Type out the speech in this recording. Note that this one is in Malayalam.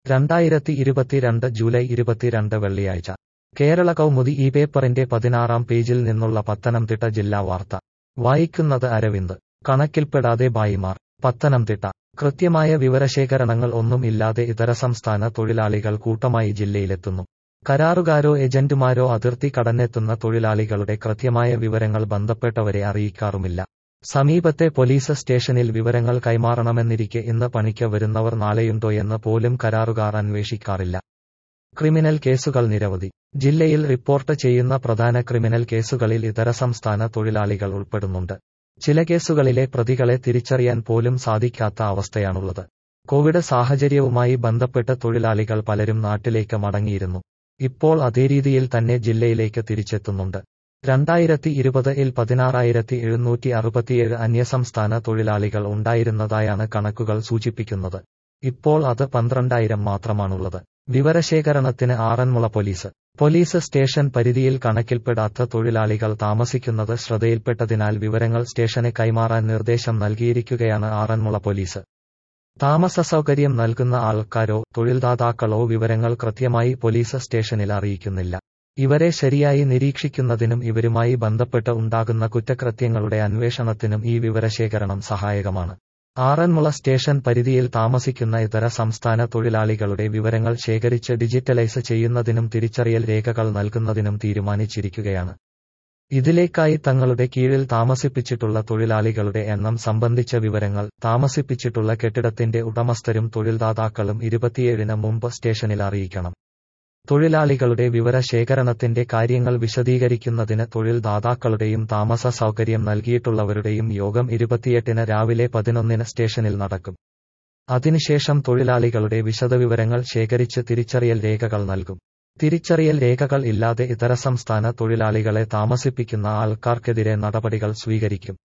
രണ്ടായിരത്തി ഇരുപത്തിരണ്ട് ജൂലൈ ഇരുപത്തിരണ്ട് വെള്ളിയാഴ്ച കേരള കൗമുദി ഈ പേപ്പറിന്റെ പതിനാറാം പേജിൽ നിന്നുള്ള പത്തനംതിട്ട ജില്ലാ വാർത്ത വായിക്കുന്നത് അരവിന്ദ് കണക്കിൽപ്പെടാതെ ബായിമാർ പത്തനംതിട്ട കൃത്യമായ വിവരശേഖരണങ്ങൾ ഒന്നും ഇല്ലാതെ ഇതര സംസ്ഥാന തൊഴിലാളികൾ കൂട്ടമായി ജില്ലയിലെത്തുന്നു കരാറുകാരോ ഏജന്റുമാരോ അതിർത്തി കടന്നെത്തുന്ന തൊഴിലാളികളുടെ കൃത്യമായ വിവരങ്ങൾ ബന്ധപ്പെട്ടവരെ അറിയിക്കാറുമില്ല സമീപത്തെ പോലീസ് സ്റ്റേഷനിൽ വിവരങ്ങൾ കൈമാറണമെന്നിരിക്കെ ഇന്ന് പണിക്ക് വരുന്നവർ നാളെയുണ്ടോയെന്ന് പോലും കരാറുകാർ അന്വേഷിക്കാറില്ല ക്രിമിനൽ കേസുകൾ നിരവധി ജില്ലയിൽ റിപ്പോർട്ട് ചെയ്യുന്ന പ്രധാന ക്രിമിനൽ കേസുകളിൽ ഇതര സംസ്ഥാന തൊഴിലാളികൾ ഉൾപ്പെടുന്നുണ്ട് ചില കേസുകളിലെ പ്രതികളെ തിരിച്ചറിയാൻ പോലും സാധിക്കാത്ത അവസ്ഥയാണുള്ളത് കോവിഡ് സാഹചര്യവുമായി ബന്ധപ്പെട്ട് തൊഴിലാളികൾ പലരും നാട്ടിലേക്ക് മടങ്ങിയിരുന്നു ഇപ്പോൾ അതേ രീതിയിൽ തന്നെ ജില്ലയിലേക്ക് തിരിച്ചെത്തുന്നുണ്ട് രണ്ടായിരത്തി ഇരുപത് ഇൽ പതിനാറായിരത്തി എഴുന്നൂറ്റി അറുപത്തിയേഴ് അന്യസംസ്ഥാന തൊഴിലാളികൾ ഉണ്ടായിരുന്നതായാണ് കണക്കുകൾ സൂചിപ്പിക്കുന്നത് ഇപ്പോൾ അത് പന്ത്രണ്ടായിരം മാത്രമാണുള്ളത് വിവരശേഖരണത്തിന് ആറന്മുള പോലീസ് പോലീസ് സ്റ്റേഷൻ പരിധിയിൽ കണക്കിൽപ്പെടാത്ത തൊഴിലാളികൾ താമസിക്കുന്നത് ശ്രദ്ധയിൽപ്പെട്ടതിനാൽ വിവരങ്ങൾ സ്റ്റേഷന് കൈമാറാൻ നിർദ്ദേശം നൽകിയിരിക്കുകയാണ് ആറന്മുള പോലീസ് താമസ സൗകര്യം നൽകുന്ന ആൾക്കാരോ തൊഴിൽദാതാക്കളോ വിവരങ്ങൾ കൃത്യമായി പോലീസ് സ്റ്റേഷനിൽ അറിയിക്കുന്നില്ല ഇവരെ ശരിയായി നിരീക്ഷിക്കുന്നതിനും ഇവരുമായി ബന്ധപ്പെട്ട് ഉണ്ടാകുന്ന കുറ്റകൃത്യങ്ങളുടെ അന്വേഷണത്തിനും ഈ വിവരശേഖരണം സഹായകമാണ് ആറന്മുള സ്റ്റേഷൻ പരിധിയിൽ താമസിക്കുന്ന ഇതര സംസ്ഥാന തൊഴിലാളികളുടെ വിവരങ്ങൾ ശേഖരിച്ച് ഡിജിറ്റലൈസ് ചെയ്യുന്നതിനും തിരിച്ചറിയൽ രേഖകൾ നൽകുന്നതിനും തീരുമാനിച്ചിരിക്കുകയാണ് ഇതിലേക്കായി തങ്ങളുടെ കീഴിൽ താമസിപ്പിച്ചിട്ടുള്ള തൊഴിലാളികളുടെ എണ്ണം സംബന്ധിച്ച വിവരങ്ങൾ താമസിപ്പിച്ചിട്ടുള്ള കെട്ടിടത്തിന്റെ ഉടമസ്ഥരും തൊഴിൽദാതാക്കളും ഇരുപത്തിയേഴിന് മുമ്പ് സ്റ്റേഷനിൽ അറിയിക്കണം തൊഴിലാളികളുടെ വിവരശേഖരണത്തിന്റെ കാര്യങ്ങൾ വിശദീകരിക്കുന്നതിന് തൊഴിൽദാതാക്കളുടെയും താമസ സൗകര്യം നൽകിയിട്ടുള്ളവരുടെയും യോഗം ഇരുപത്തിയെട്ടിന് രാവിലെ പതിനൊന്നിന് സ്റ്റേഷനിൽ നടക്കും അതിനുശേഷം തൊഴിലാളികളുടെ വിശദവിവരങ്ങൾ ശേഖരിച്ച് തിരിച്ചറിയൽ രേഖകൾ നൽകും തിരിച്ചറിയൽ രേഖകൾ ഇല്ലാതെ ഇതര സംസ്ഥാന തൊഴിലാളികളെ താമസിപ്പിക്കുന്ന ആൾക്കാർക്കെതിരെ നടപടികൾ സ്വീകരിക്കും